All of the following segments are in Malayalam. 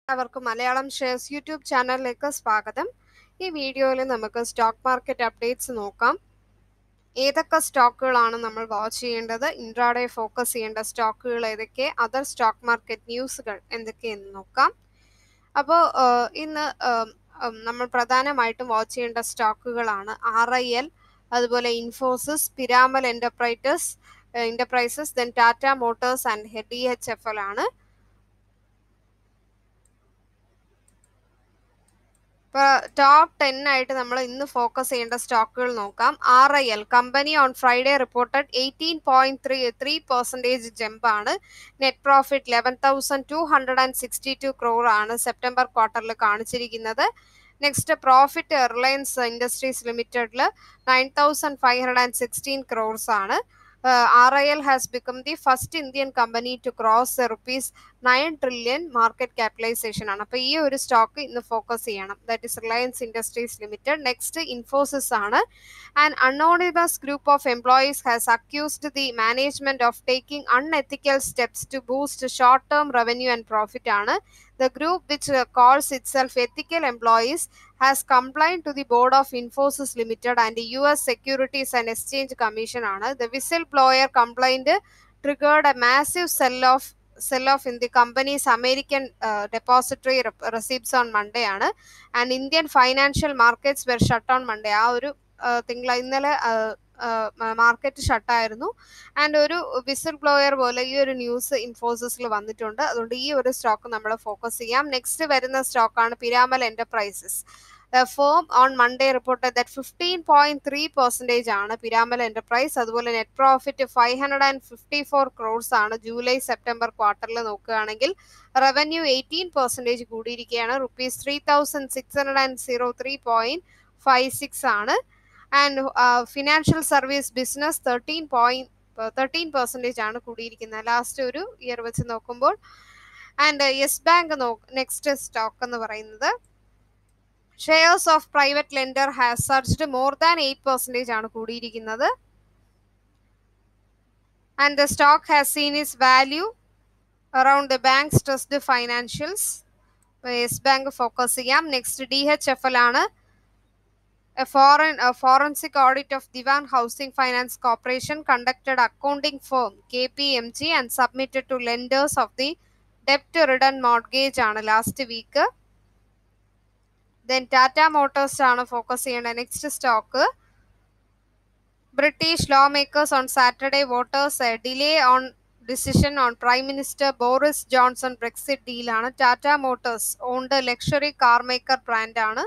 എല്ലാവർക്കും മലയാളം ഷെയർസ് യൂട്യൂബ് ചാനലിലേക്ക് സ്വാഗതം ഈ വീഡിയോയിൽ നമുക്ക് സ്റ്റോക്ക് മാർക്കറ്റ് അപ്ഡേറ്റ്സ് നോക്കാം ഏതൊക്കെ സ്റ്റോക്കുകളാണ് നമ്മൾ വാച്ച് ചെയ്യേണ്ടത് ഇൻട്രാഡേ ഫോക്കസ് ചെയ്യേണ്ട സ്റ്റോക്കുകൾ ഏതൊക്കെ അതർ സ്റ്റോക്ക് മാർക്കറ്റ് ന്യൂസുകൾ എന്തൊക്കെയെന്ന് നോക്കാം അപ്പോൾ ഇന്ന് ഉം, ഉം, നമ്മൾ പ്രധാനമായിട്ടും വാച്ച് ചെയ്യേണ്ട സ്റ്റോക്കുകളാണ് ആർ ഐ എൽ അതുപോലെ ഇൻഫോസിസ് പിരാമൽ എൻ്റർപ്രൈറ്റസ് enterprises then Tata motors and D H F L ആണ് ഇപ്പോൾ ടോപ്പ് ടെൻ ആയിട്ട് നമ്മൾ ഇന്ന് ഫോക്കസ് ചെയ്യേണ്ട സ്റ്റോക്കുകൾ നോക്കാം R I L company on Friday reported eighteen point three three percentage ജമ്പാണ് net profit eleven thousand two hundred and sixty two crore ആണ് സെപ്റ്റംബർ ക്വാർട്ടറിൽ കാണിച്ചിരിക്കുന്നത് നെക്സ്റ്റ് പ്രോഫിറ്റ് റിലയൻസ് ഇൻഡസ്ട്രീസ് ലിമിറ്റഡിൽ nine thousand five hundred and sixteen crores ആണ് R I L has become the first Indian company to cross rupees nine trillion market capitalisation ആണ് അപ്പോൾ ഈ ഒരു സ്റ്റോക്ക് ഇന്ന് ഫോക്കസ് ചെയ്യണം that is Reliance Industries Limited next Infosys and and anonymous group of employees has accused the management of taking unethical steps to boost short term revenue and profit and the group which calls itself ethical employees has complained to the board of Infosys Limited and U S Securities and Exchange Commission and the whistle blower complaint triggered a massive sell off sell off in the company's American depository receipts on Monday ആണ് and Indian financial markets were shut on Monday ആ ഒരു തിങ്കള ഇന്നലെ മാർക്കറ്റ് ഷട്ടായിരുന്നു ആൻഡ് ഒരു വിസിൽ ബ്ലോയർ പോലെ ഈ ഒരു ന്യൂസ് ഇൻഫോസിസിൽ വന്നിട്ടുണ്ട് അതുകൊണ്ട് ഈ ഒരു സ്റ്റോക്ക് നമ്മൾ ഫോക്കസ് ചെയ്യാം നെക്സ്റ്റ് വരുന്ന സ്റ്റോക്കാണ് Piramal enterprises firm on Monday report that fifteen point three percentage ആണ് പിരാമൽ എന്റർപ്രൈസ് അതുപോലെ net profit five hundred and fifty four crores ആണ് ജൂലൈ സെപ്റ്റംബർ ക്വാർട്ടറിൽ നോക്കുകയാണെങ്കിൽ റവന്യൂ എയ്റ്റീൻ പെർസെൻറ്റേജ് കൂടിയിരിക്കുകയാണ് rupees three thousand six hundred and zero three point five six ആണ് and financial service business thirteen point thirteen percentage ആണ് കൂടിയിരിക്കുന്നത് ലാസ്റ്റ് ഒരു ഇയർ വെച്ച് നോക്കുമ്പോൾ and yes bank no next stock എന്ന് പറയുന്നത് shares of private lender has surged more than eight percentage ആണ് കൂടിയിരിക്കുന്നത് and the stock has seen its value around the bank stressed financials yes bank focus ചെയ്യാം next D H F L ആണ് A foreign a forensic audit of Divan Housing Finance Corporation conducted accounting firm KPMG and submitted to lenders of the debt ridden mortgage ആണ് last week then Tata motors ആണ് ഫോക്കസ് ചെയ്യേണ്ട next stock British law makers on Saturday voters delay on decision on prime minister Boris Johnson Brexit ഡീലാണ് Tata motors owned luxury car maker brand ആണ്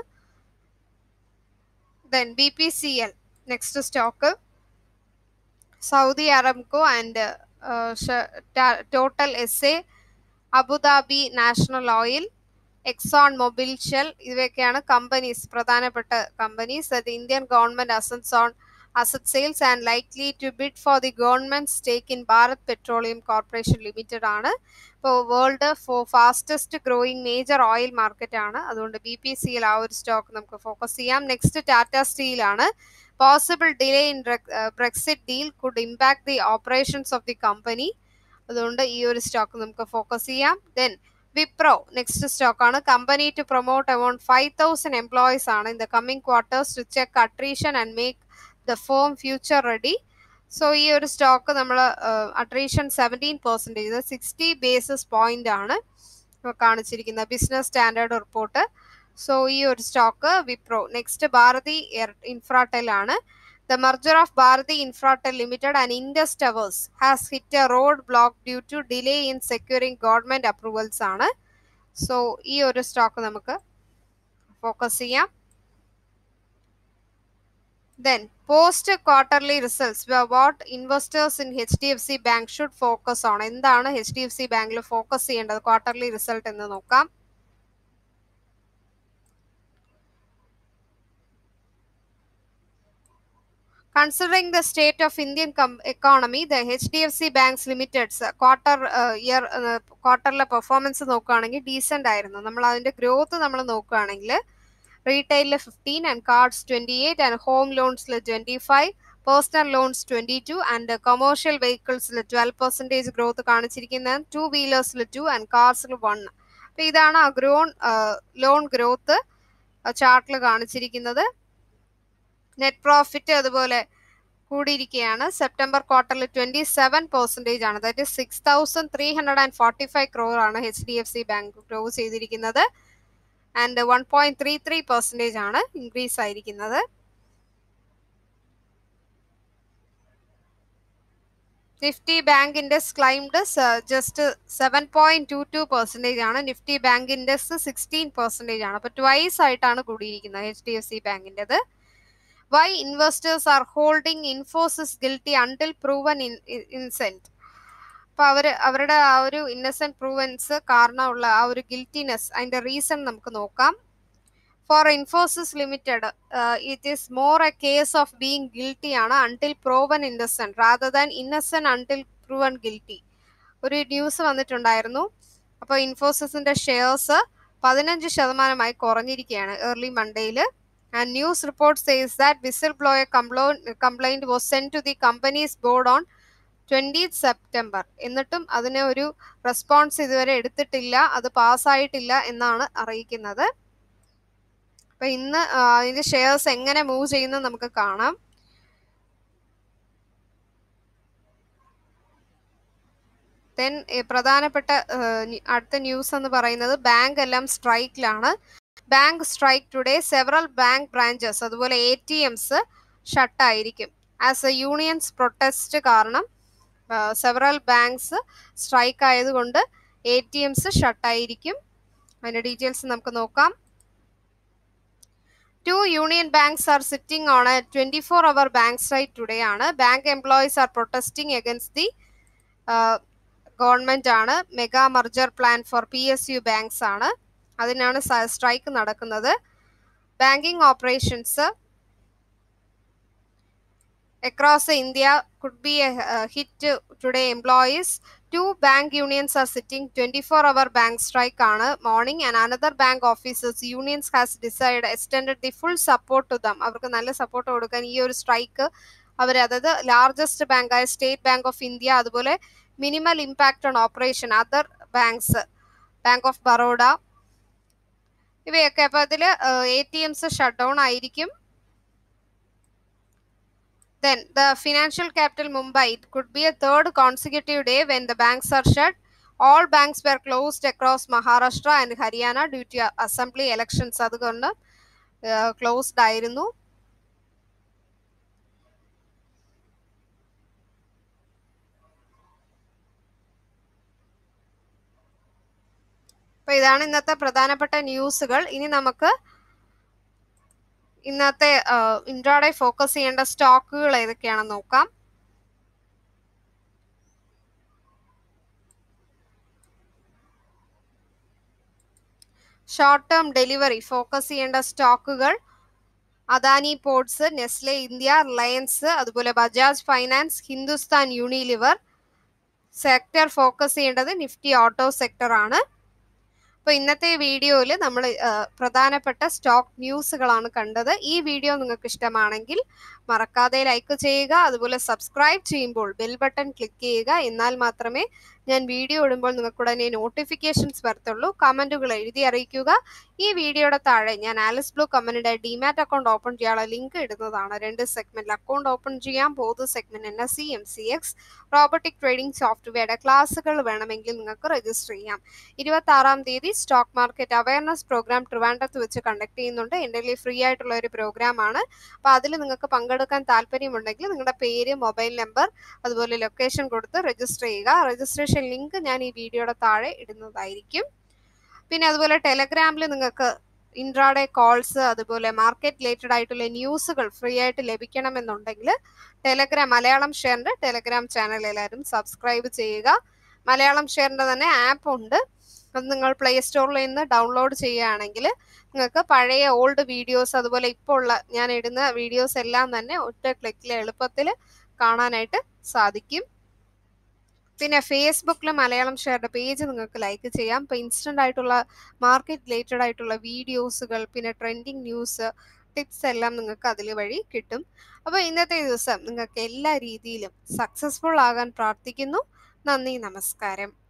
then BPCL next stock Saudi Aramco and uh, Total SA Abu Dhabi National Oil Exxon Mobil Shell ഇവയൊക്കെയാണ് കമ്പനീസ് പ്രധാനപ്പെട്ട കമ്പനീസ് അത് Indian government assets on asset sales and likely to bid for the government stake in Bharat petroleum corporation limited ആണ് ഇപ്പോൾ വേൾഡ് ഫോ fastest growing major oil market ആണ് അതുകൊണ്ട് ബി പി സിയിൽ ആ ഒരു സ്റ്റോക്ക് നമുക്ക് ഫോക്കസ് ചെയ്യാം നെക്സ്റ്റ് ടാറ്റ സ്റ്റീൽ ആണ് possible delay in Brexit deal could impact the operations of the company അതുകൊണ്ട് ഈ ഒരു സ്റ്റോക്ക് നമുക്ക് ഫോക്കസ് ചെയ്യാം ദെൻ വിപ്രോ നെക്സ്റ്റ് സ്റ്റോക്ക് ആണ് company to promote around five thousand employees ആണ് in the coming quarters to check attrition and make the firm future ready so ഈ ഒരു സ്റ്റോക്ക് നമ്മൾ attrition seventeen percentage sixty basis point ആണ് കാണിച്ചിരിക്കുന്നത് ബിസിനസ് സ്റ്റാൻഡേർഡ് റിപ്പോർട്ട് സോ ഈ ഒരു സ്റ്റോക്ക് വിപ്രോ നെക്സ്റ്റ് ഭാരതി ഇൻഫ്രാടെൽ ആണ് the merger of Bharti Infratel limited and Indus towers has hit a road block due to delay in securing government approvals ആണ് സോ ഈ ഒരു സ്റ്റോക്ക് നമുക്ക് ഫോക്കസ് ചെയ്യാം Then, post quarterly results were what investors in HDFC Bank should focus on. എന്താണ് എച്ച് ഡി എഫ് സി ബാങ്കിൽ ഫോക്കസ് ചെയ്യേണ്ടത് ക്വാർട്ടർലി റിസൾട്ട് എന്ന് നോക്കാം Considering the state of Indian economy, the HDFC Banks Limited's quarter uh, year ക്വാർട്ടറിലെ പെർഫോമൻസ് നോക്കുകയാണെങ്കിൽ ഡീസെന്റ് ആയിരുന്നു നമ്മൾ അതിന്റെ ഗ്രോത്ത് നമ്മൾ നോക്കുകയാണെങ്കിൽ റീറ്റെയിലിൽ fifteen and cards twenty eight and home ലോൺസിൽ twenty five personal loans twenty two and commercial വെഹിക്കിൾസിൽ ട്വൽവ് പെർസെൻറ്റേജ് ഗ്രോത്ത് കാണിച്ചിരിക്കുന്നത് ടു വീലേഴ്സിൽ ടു ആൻഡ് കാർസിൽ വൺ അപ്പോൾ ഇതാണ് ആ ഗ്രോൺ ലോൺ ഗ്രോത്ത് ചാർട്ടിൽ കാണിച്ചിരിക്കുന്നത് നെറ്റ് പ്രോഫിറ്റ് അതുപോലെ കൂടിയിരിക്കുകയാണ് സെപ്റ്റംബർ ക്വാർട്ടറിൽ ട്വന്റി സെവൻ പെർസെൻറ്റേജ് ആണ് that is six thousand three hundred and forty five crore ആണ് H D F C bank grow ചെയ്തിരിക്കുന്നത് and one point three three percentage ആണ് ഇൻക്രീസ് ആയിരിക്കുന്നത് Nifty bank index climbed just seven point two two percentage ആണ് Nifty bank index sixteen percentage ആണ് അപ്പോൾ ട്വൈസ് ആയിട്ടാണ് കൂടിയിരിക്കുന്നത് എച്ച് ഡി എഫ് സി ബാങ്കിൻ്റെത് why investors are holding Infosys guilty until proven innocent അപ്പൊ അവര് അവരുടെ ആ ഒരു ഇന്നസെന്റ് പ്രൂവൻസ് കാരണമുള്ള ആ ഒരു ഗിൽറ്റിനെസ് അതിന്റെ റീസൺ നമുക്ക് നോക്കാം for Infosys limited it is more a case of being guilty ആണ് until proven innocent rather than innocent until proven guilty ഒരു ന്യൂസ് വന്നിട്ടുണ്ടായിരുന്നു അപ്പോൾ ഇൻഫോസിസിന്റെ ഷെയർസ് പതിനഞ്ച് ശതമാനമായി കുറഞ്ഞിരിക്കുകയാണ് ഏർലി മൺഡേയിൽ and news report says that whistleblower complaint was sent to the company's board on 20th September എന്നിട്ടും അതിന് ഒരു റെസ്പോൺസ് ഇതുവരെ എടുത്തിട്ടില്ല അത് പാസ്സായിട്ടില്ല എന്നാണ് അറിയിക്കുന്നത് അപ്പൊ ഇന്ന് അതിന്റെ ഷെയർസ് എങ്ങനെ മൂവ് ചെയ്യുന്നത് നമുക്ക് കാണാം ദെൻ പ്രധാനപ്പെട്ട അടുത്ത ന്യൂസ് എന്ന് പറയുന്നത് ബാങ്ക് എല്ലാം സ്ട്രൈക്കിലാണ് bank strike today several bank branches അതുപോലെ എ ടി എംസ് ഷട്ടായിരിക്കും ആസ് എ യൂണിയൻസ് പ്രൊട്ടസ്റ്റ് കാരണം സെവറൽ ബാങ്ക്സ് സ്ട്രൈക്ക് ആയതുകൊണ്ട് എ ടി എംസ് ഷട്ടായിരിക്കും അതിൻ്റെ ഡീറ്റെയിൽസ് നമുക്ക് നോക്കാം two union banks are sitting on a twenty four hour bank strike today ആണ് bank employees are protesting against the government ആണ് mega merger plan for P S U banks ആണ് അതിനാണ് സ്ട്രൈക്ക് നടക്കുന്നത് banking operations across India could be a hit today employees two bank unions are sitting twenty four hour bank strike ആണ് morning and another bank officers unions has decide extend the full support to them അവർക്ക് നല്ല സപ്പോർട്ട് കൊടുക്കാൻ ഈ ഒരു സ്ട്രൈക്ക് അവർ അതായത് ലാർജസ്റ്റ് ബാങ്കായ സ്റ്റേറ്റ് ബാങ്ക് ഓഫ് ഇന്ത്യ അതുപോലെ minimal impact on operation other banks bank of Baroda ഇവയൊക്കെ അപ്പൊ അതിൽ A T Ms shut down ആയിരിക്കും then the financial capital Mumbai it could be a third consecutive day when the banks are shut all banks were closed across Maharashtra and Haryana due to assembly elections അതുകൊണ്ട് ക്ലോസ്ഡ് ആയിരുന്നു അപ്പൊ ഇതാണ് ഇന്നത്തെ പ്രധാനപ്പെട്ട ന്യൂസുകൾ ഇനി നമുക്ക് ഇന്നത്തെ ഇൻട്രാഡേ ഫോക്കസ് ചെയ്യേണ്ട സ്റ്റോക്കുകൾ ഏതൊക്കെയാണെന്ന് നോക്കാം ഷോർട്ട് ടേം ഡെലിവറി ഫോക്കസ് ചെയ്യേണ്ട സ്റ്റോക്കുകൾ Adani ports Nestle India Reliance അതുപോലെ Bajaj finance Hindustan Unilever sector focus ചെയ്യേണ്ടത് നിഫ്റ്റി ഓട്ടോ സെക്ടർ ആണ് അപ്പോൾ ഇന്നത്തെ വീഡിയോയിൽ നമ്മൾ പ്രധാനപ്പെട്ട സ്റ്റോക്ക് ന്യൂസുകളാണ് കണ്ടത് ഈ വീഡിയോ നിങ്ങൾക്ക് ഇഷ്ടമാണെങ്കിൽ മറക്കാതെ ലൈക്ക് ചെയ്യുക അതുപോലെ സബ്സ്ക്രൈബ് ചെയ്യുമ്പോൾ ബെൽ ബട്ടൺ ക്ലിക്ക് ചെയ്യുക എന്നാൽ മാത്രമേ ഞാൻ വീഡിയോ ഇടുമ്പോൾ നിങ്ങൾക്ക് ഉടനെ നോട്ടിഫിക്കേഷൻസ് വരത്തുള്ളൂ കമൻറ്റുകൾ എഴുതി അറിയിക്കുക ഈ വീഡിയോയുടെ താഴെ ഞാൻ ആലിസ് ബ്ലൂ കമ്പനിയുടെ ഡിമാറ്റ് അക്കൗണ്ട് ഓപ്പൺ ചെയ്യാനുള്ള ലിങ്ക് ഇടുന്നതാണ് രണ്ട് സെഗ്മെന്റിൽ അക്കൗണ്ട് ഓപ്പൺ ചെയ്യാം both segment N S C M C X robotic trading സോഫ്റ്റ്വെയറുടെ ക്ലാസ്സുകൾ വേണമെങ്കിൽ നിങ്ങൾക്ക് രജിസ്റ്റർ ചെയ്യാം ഇരുപത്തി ആറാം തീയതി സ്റ്റോക്ക് മാർക്കറ്റ് അവയർനെസ് പ്രോഗ്രാം ട്രിവാൻഡ്രത്ത് വെച്ച് കണ്ടക്ട് ചെയ്യുന്നുണ്ട് എൻ്റെ ഫ്രീ ആയിട്ടുള്ള ഒരു പ്രോഗ്രാം ആണ് അപ്പോൾ അതിൽ നിങ്ങൾക്ക് പങ്കെടുക്കാൻ താല്പര്യമുണ്ടെങ്കിൽ നിങ്ങളുടെ പേര് മൊബൈൽ നമ്പർ അതുപോലെ ലൊക്കേഷൻ കൊടുത്ത് രജിസ്റ്റർ ചെയ്യുക രജിസ്ട്രേഷൻ ലിങ്ക് ഞാൻ ഈ വീഡിയോയുടെ താഴെ ഇടുന്നതായിരിക്കും പിന്നെ അതുപോലെ ടെലഗ്രാമിൽ നിങ്ങൾക്ക് ഇൻട്രാഡേ കോൾസ് അതുപോലെ മാർക്കറ്റ് റിലേറ്റഡ് ആയിട്ടുള്ള ന്യൂസുകൾ ഫ്രീ ആയിട്ട് ലഭിക്കണമെന്നുണ്ടെങ്കിൽ ടെലഗ്രാം മലയാളം ഷെയറിൻ്റെ ടെലഗ്രാം ചാനൽ എല്ലാവരും സബ്സ്ക്രൈബ് ചെയ്യുക മലയാളം ഷെയറിൻ്റെ തന്നെ ആപ്പ് ഉണ്ട് അത് നിങ്ങൾ പ്ലേ സ്റ്റോറിൽ നിന്ന് ഡൗൺലോഡ് ചെയ്യുകയാണെങ്കിൽ നിങ്ങൾക്ക് പഴയ ഓൾഡ് വീഡിയോസ് അതുപോലെ ഇപ്പോൾ ഉള്ള ഞാൻ ഇടുന്ന വീഡിയോസ് എല്ലാം തന്നെ ഒറ്റ ക്ലിക്കിൽ എളുപ്പത്തിൽ കാണാനായിട്ട് സാധിക്കും പിന്നെ ഫേസ്ബുക്കിൽ മലയാളം ഷെയറുടെ പേജ് നിങ്ങൾക്ക് ലൈക്ക് ചെയ്യാം ഇപ്പോൾ ഇൻസ്റ്റൻ്റ് ആയിട്ടുള്ള മാർക്കറ്റ് റിലേറ്റഡ് ആയിട്ടുള്ള വീഡിയോസുകൾ പിന്നെ ട്രെൻഡിങ് ന്യൂസ് ടിപ്സ് എല്ലാം നിങ്ങൾക്ക് അതിൽ വഴി കിട്ടും അപ്പോൾ ഇന്നത്തെ ദിവസം നിങ്ങൾക്ക് എല്ലാ രീതിയിലും സക്സസ്ഫുൾ ആകാൻ പ്രാർത്ഥിക്കുന്നു നന്ദി നമസ്കാരം